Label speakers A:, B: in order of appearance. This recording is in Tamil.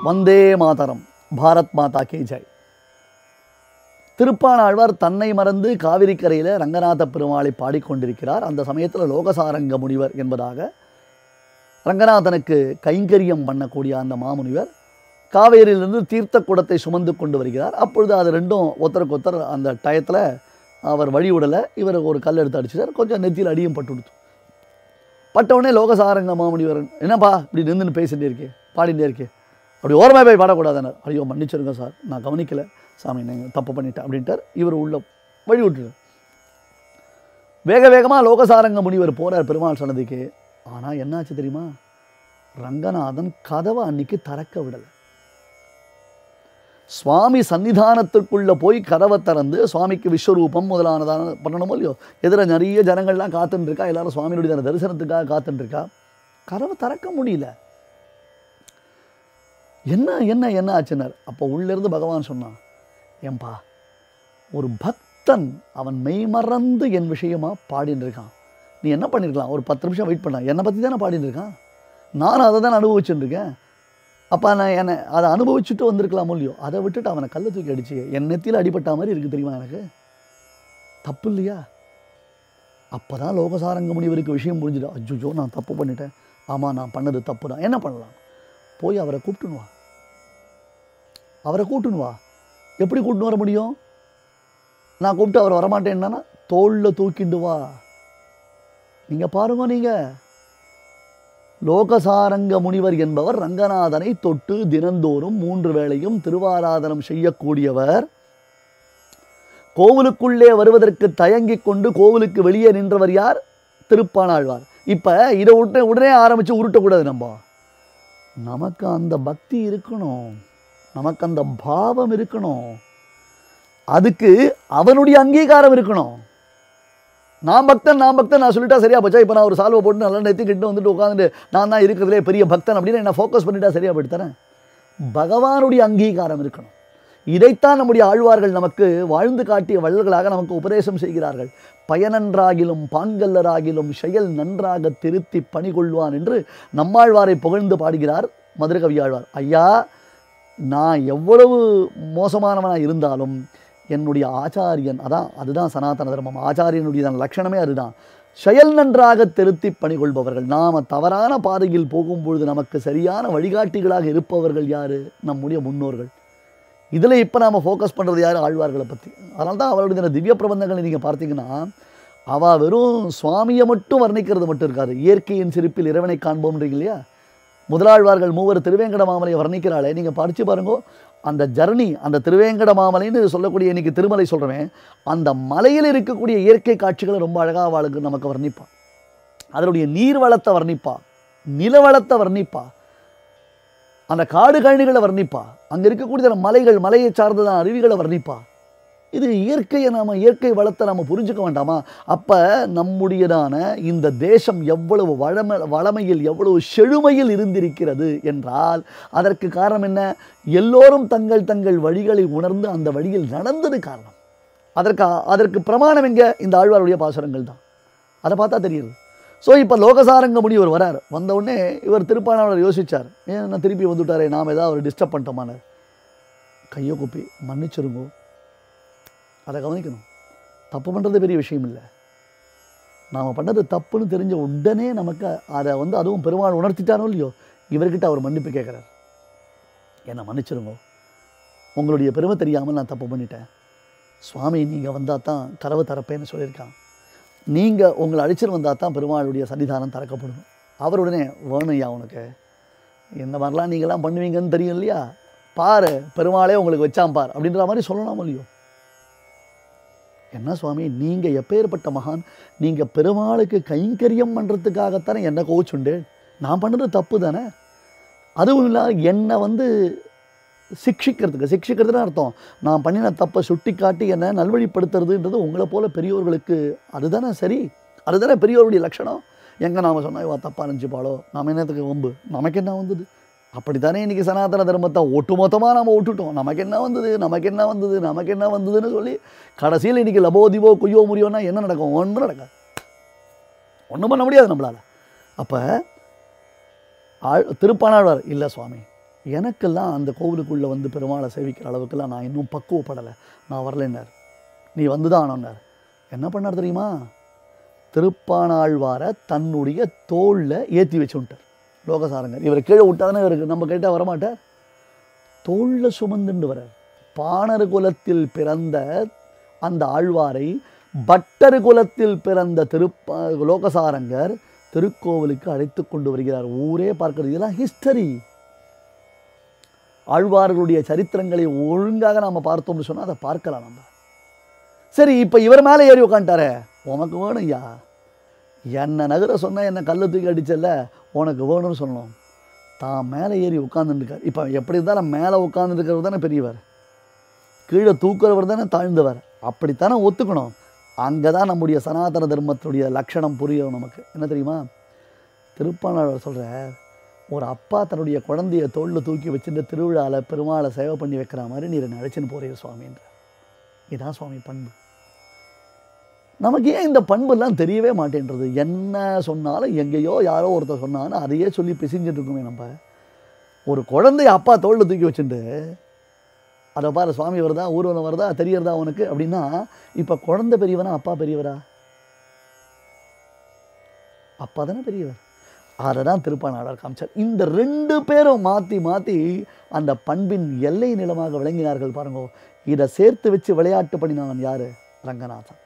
A: வந்தே மாதரம் பாரத் மாதா கே ஜெய் திருப்பாணாழ்வார் தன்னை மறந்து காவிரி கரையில் ரங்கநாத பெருமாளை பாடிக்கொண்டிருக்கிறார் அந்த சமயத்தில் லோகசாரங்க முனிவர் என்பதாக ரங்கநாதனுக்கு கைங்கரியம் பண்ணக்கூடிய அந்த மாமுனிவர் காவேரியிலிருந்து தீர்த்த குடத்தை சுமந்து கொண்டு வருகிறார் அப்பொழுது அது ரெண்டும் ஒருத்தருக்கு ஒருத்தர் அந்த டயத்தில் அவர் வழி விடலை இவர் ஒரு கல் எடுத்து அடிச்சிட்டார் கொஞ்சம் நெத்தியில் அடியும் பட்டு கொடுத்து பட்ட உடனே லோகசாரங்க மாமுனிவர் என்னப்பா இப்படி நின்றுன்னு பேசிட்டே இருக்கே பாடிட்டே இருக்கே அப்படி ஓரமாக போய் பாடக்கூடாதுன்னு ஐயோ மன்னிச்சிருங்க சார் நான் கவனிக்கலை சாமி நீங்கள் தப்பு பண்ணிட்டேன் அப்படின்ட்டார் இவர் உள்ள வழி விட்டுரு வேக வேகமாக லோகசாரங்க முனிவர் போகிறார் பெருமாள் சன்னதிக்கு ஆனால் என்னாச்சு தெரியுமா ரங்கநாதன் கதவை அன்னைக்கு திறக்க விடலை சுவாமி சன்னிதானத்துக்குள்ளே போய் கதவை திறந்து சுவாமிக்கு விஸ்வரூபம் முதலானதான பண்ணணுமோ இல்லையோ எதிர நிறைய ஜனங்கள்லாம் காத்துன்னு இருக்கா எல்லாரும் சுவாமியுடைய அந்த தரிசனத்துக்காக காத்துன்னு இருக்கா கதவை திறக்க முடியல என்ன என்ன என்ன ஆச்சுன்னார் அப்போ உள்ளேருந்து பகவான் சொன்னான் ஏன்பா ஒரு பக்தன் அவன் மெய்மறந்து என் விஷயமா பாடின்னு இருக்கான் நீ என்ன பண்ணியிருக்கலாம் ஒரு பத்து நிமிஷம் வெயிட் பண்ண என்னை பற்றி தானே பாடின்னு இருக்கான் நானும் அதை தான் அனுபவிச்சுட்டு இருக்கேன் அப்போ நான் என்னை அதை அனுபவிச்சுட்டு வந்திருக்கலாமோ இல்லையோ அதை விட்டுட்டு அவனை கல்லை தூக்கி அடிச்சு என் நெத்தியில் அடிபட்ட மாதிரி இருக்குது தெரியுமா எனக்கு தப்பு இல்லையா அப்போ தான் லோகசாரங்க முனிவருக்கு விஷயம் புரிஞ்சுது அஜ்ஜோ நான் தப்பு பண்ணிட்டேன் ஆமாம் நான் பண்ணது தப்பு தான் என்ன பண்ணலாம் போய் அவரை கூப்பிட்டுன்னு வா அவரை கூப்பிட்டுன்னு வா எப்படி கூட்டின்னு வர முடியும் நான் கூப்பிட்டு அவர் வரமாட்டேன்னா தோளில் தூக்கிண்டு வா நீங்கள் பாருங்க நீங்கள் லோகசாரங்க முனிவர் என்பவர் ரங்கநாதனை தொட்டு தினந்தோறும் மூன்று வேளையும் திருவாராதனம் செய்யக்கூடியவர் கோவிலுக்குள்ளே வருவதற்கு தயங்கிக் கொண்டு கோவிலுக்கு வெளியே நின்றவர் யார் திருப்பானாழ்வார் இப்போ இதை உடனே உடனே ஆரம்பித்து உருட்டக்கூடாது நம்ம நமக்கு அந்த பக்தி இருக்கணும் நமக்கு அந்த பாவம் இருக்கணும் அதுக்கு அவனுடைய அங்கீகாரம் இருக்கணும் நான் பக்தன் நான் பக்தன் நான் சொல்லிட்டா சரியா போச்சா இப்போ நான் ஒரு சால்வை போட்டு நல்லா நெத்திக்கிட்டு வந்துட்டு உட்காந்துட்டு நான் தான் இருக்கிறதுலே பெரிய பக்தன் அப்படின்னு என்ன ஃபோக்கஸ் பண்ணிட்டா சரியா போயிட்டு பகவானுடைய அங்கீகாரம் இருக்கணும் இதைத்தான் நம்முடைய ஆழ்வார்கள் நமக்கு வாழ்ந்து காட்டிய வள்ளல்களாக நமக்கு உபதேசம் செய்கிறார்கள் பயனன்றாகிலும் பாங்கல்லராகிலும் செயல் நன்றாக திருத்தி பணி கொள்வான் என்று நம்மாழ்வாரை புகழ்ந்து பாடுகிறார் மதுரகவி ஆழ்வார் ஐயா நான் எவ்வளவு மோசமானவனாக இருந்தாலும் என்னுடைய ஆச்சாரியன் அதான் அதுதான் சனாதன தர்மம் ஆச்சாரியனுடைய லட்சணமே அதுதான் செயல் நன்றாக திருத்தி பணிகொள்பவர்கள் நாம் தவறான பாதையில் போகும்பொழுது நமக்கு சரியான வழிகாட்டிகளாக இருப்பவர்கள் யார் நம்முடைய முன்னோர்கள் இதில் இப்போ நாம் ஃபோக்கஸ் பண்ணுறது யார் ஆழ்வார்களை பற்றி அதனால தான் அவருடைய இந்த திவ்ய பிரபந்தங்களை நீங்கள் பார்த்தீங்கன்னா அவள் வெறும் சுவாமியை மட்டும் வர்ணிக்கிறது மட்டும் இருக்காது இயற்கையின் சிரிப்பில் இறைவனை காண்போம்ன்றீங்க இல்லையா முதலாழ்வார்கள் மூவர் திருவேங்கட மாமலையை வர்ணிக்கிறாளே நீங்கள் படித்து பாருங்கோ அந்த ஜர்னி அந்த திருவேங்கட மாமலைன்னு சொல்லக்கூடிய இன்னைக்கு திருமலை சொல்கிறவன் அந்த மலையில் இருக்கக்கூடிய இயற்கை காட்சிகளை ரொம்ப அழகாக அவளுக்கு நமக்கு வர்ணிப்பா அதனுடைய நீர் வளத்தை வர்ணிப்பா நிலவளத்தை வர்ணிப்பா அந்த காடு கழனிகளை வர்ணிப்பா அங்கே இருக்கக்கூடிய அந்த மலைகள் மலையை சார்ந்ததான அருவிகளை வர்ணிப்பா இது இயற்கையை நாம் இயற்கை வளத்தை நம்ம புரிஞ்சுக்க வேண்டாமா அப்போ நம்முடையதான இந்த தேசம் எவ்வளவு வளம வளமையில் எவ்வளவு செழுமையில் இருந்திருக்கிறது என்றால் அதற்கு காரணம் என்ன எல்லோரும் தங்கள் தங்கள் வழிகளை உணர்ந்து அந்த வழியில் நடந்தது காரணம் அதற்கு அதற்கு பிரமாணம் எங்க இந்த ஆழ்வாருடைய பாசுரங்கள் தான் அதை பார்த்தா தெரியுது ஸோ இப்போ லோகசாரங்க முனிவர் வரார் வந்த உடனே இவர் திருப்பாணவர் யோசிச்சார் ஏன் நான் திருப்பி வந்துட்டாரே நாம் ஏதாவது அவர் டிஸ்டர்ப் பண்ணிட்டோமானார் கையை குப்பி மன்னிச்சிருங்கோ அதை கவனிக்கணும் தப்பு பண்ணுறது பெரிய விஷயம் இல்லை நாம் பண்ணது தப்புன்னு தெரிஞ்ச உடனே நமக்கு அதை வந்து அதுவும் பெருமாள் உணர்த்திட்டாரோ இல்லையோ இவர்கிட்ட அவர் மன்னிப்பு கேட்குறார் என்னை மன்னிச்சிருங்கோ உங்களுடைய பெருமை தெரியாமல் நான் தப்பு பண்ணிட்டேன் சுவாமி நீங்கள் வந்தால் தான் கதவு திறப்பேன்னு சொல்லியிருக்கான் நீங்கள் உங்களை அழைச்சிட்டு வந்தால் தான் பெருமாளுடைய சன்னிதானம் திறக்கப்படும் அவர் உடனே வேணும்யா உனக்கு இந்த மாதிரிலாம் நீங்களாம் பண்ணுவீங்கன்னு தெரியும் இல்லையா பாரு பெருமாளே உங்களுக்கு வச்சான் பார் அப்படின்ற மாதிரி சொல்லலாம் இல்லையோ என்ன சுவாமி நீங்கள் எப்பேற்பட்ட மகான் நீங்கள் பெருமாளுக்கு கைங்கரியம் பண்ணுறதுக்காகத்தானே என்ன கோச்சுண்டு நான் பண்ணது தப்பு தானே அதுவும் இல்லை என்னை வந்து சிக்ஷிக்கிறதுக்கு சிக்ஷிக்கிறதுன்னு அர்த்தம் நான் பண்ணின தப்பை சுட்டி காட்டி என்னை நல்வழிப்படுத்துறதுன்றது உங்களை போல பெரியவர்களுக்கு அதுதானே சரி அதுதானே பெரியவருடைய லட்சணம் எங்கே நாம் சொன்னால் இவா தப்பாக நினச்சிப்பாளோ நாம் என்னத்துக்கு வம்பு நமக்கு என்ன வந்தது அப்படித்தானே இன்றைக்கி சனாதன தர்மத்தை ஒட்டுமொத்தமாக நம்ம விட்டுட்டோம் நமக்கு என்ன வந்தது நமக்கு என்ன வந்தது நமக்கு என்ன வந்ததுன்னு சொல்லி கடைசியில் இன்றைக்கி லபோதிபோ குய்யோ முறியோன்னா என்ன நடக்கும் ஒன்றும் நடக்காது ஒன்றும் பண்ண முடியாது நம்மளால் அப்போ ஆழ் திருப்பானாழ்வார் இல்லை சுவாமி எனக்கெல்லாம் அந்த கோவிலுக்குள்ளே வந்து பெருமாளை சேவிக்கிற அளவுக்கெல்லாம் நான் இன்னும் பக்குவப்படலை நான் வரலைன்னார் நீ வந்து தான் ஆனோன்னார் என்ன பண்ணார் தெரியுமா திருப்பானாழ்வாரை தன்னுடைய தோளில் ஏற்றி வச்சுட்டார் லோகசாரங்கர் இவர் கீழே விட்டாதானே இவருக்கு நம்ம கேட்டால் வரமாட்டார் தோளில் சுமந்துண்டு வரார் பாணர் குலத்தில் பிறந்த அந்த ஆழ்வாரை பட்டர் குலத்தில் பிறந்த திருப்ப லோகசாரங்கர் திருக்கோவிலுக்கு அழைத்து கொண்டு வருகிறார் ஊரே பார்க்கிறது இதெல்லாம் ஹிஸ்டரி ஆழ்வார்களுடைய சரித்திரங்களை ஒழுங்காக நாம் பார்த்தோம்னு சொன்னால் அதை பார்க்கலாம் நம்ம சரி இப்போ இவர் மேலே ஏறி உட்காந்துட்டாரே உனக்கு வேணும் ஐயா என்னை நகர சொன்ன என்னை கல்லை தூக்கி அடிச்சல உனக்கு வேணும்னு சொன்னோம் தான் மேலே ஏறி உட்காந்துருக்கார் இப்போ எப்படி இருந்தாலும் மேலே உட்காந்துருக்கிறவர் தானே பெரியவர் கீழே தூக்குறவர் தானே தாழ்ந்தவர் அப்படித்தானே ஒத்துக்கணும் அங்கே தான் நம்முடைய சனாதன தர்மத்துடைய லட்சணம் புரியும் நமக்கு என்ன தெரியுமா திருப்பாணர் சொல்கிற ஒரு அப்பா தன்னுடைய குழந்தைய தோளில் தூக்கி வச்சுட்டு திருவிழாவில் பெருமாளை சேவை பண்ணி வைக்கிற மாதிரி நீர் என்னை அழைச்சின்னு போறீர் சுவாமின்ற இதான் சுவாமி பண்பு நமக்கு ஏன் இந்த பண்புலாம் தெரியவே மாட்டேன்றது என்ன சொன்னாலும் எங்கேயோ யாரோ ஒருத்தர் சொன்னாலும் அதையே சொல்லி பிசிஞ்சிட்டு இருக்குமே நம்ம ஒரு குழந்தைய அப்பா தோளில் தூக்கி வச்சுட்டு அதை பாரு சுவாமி வருதா ஊர்வலம் வருதா தெரியறதா உனக்கு அப்படின்னா இப்போ குழந்தை பெரியவனா அப்பா பெரியவரா அப்பா தானே பெரியவர் அதை தான் திருப்பானாளர் காமிச்சார் இந்த ரெண்டு பேரும் மாற்றி மாற்றி அந்த பண்பின் எல்லை நிலமாக விளங்கினார்கள் பாருங்க இதை சேர்த்து வச்சு விளையாட்டு பண்ணினவன் யார் ரங்கநாதன்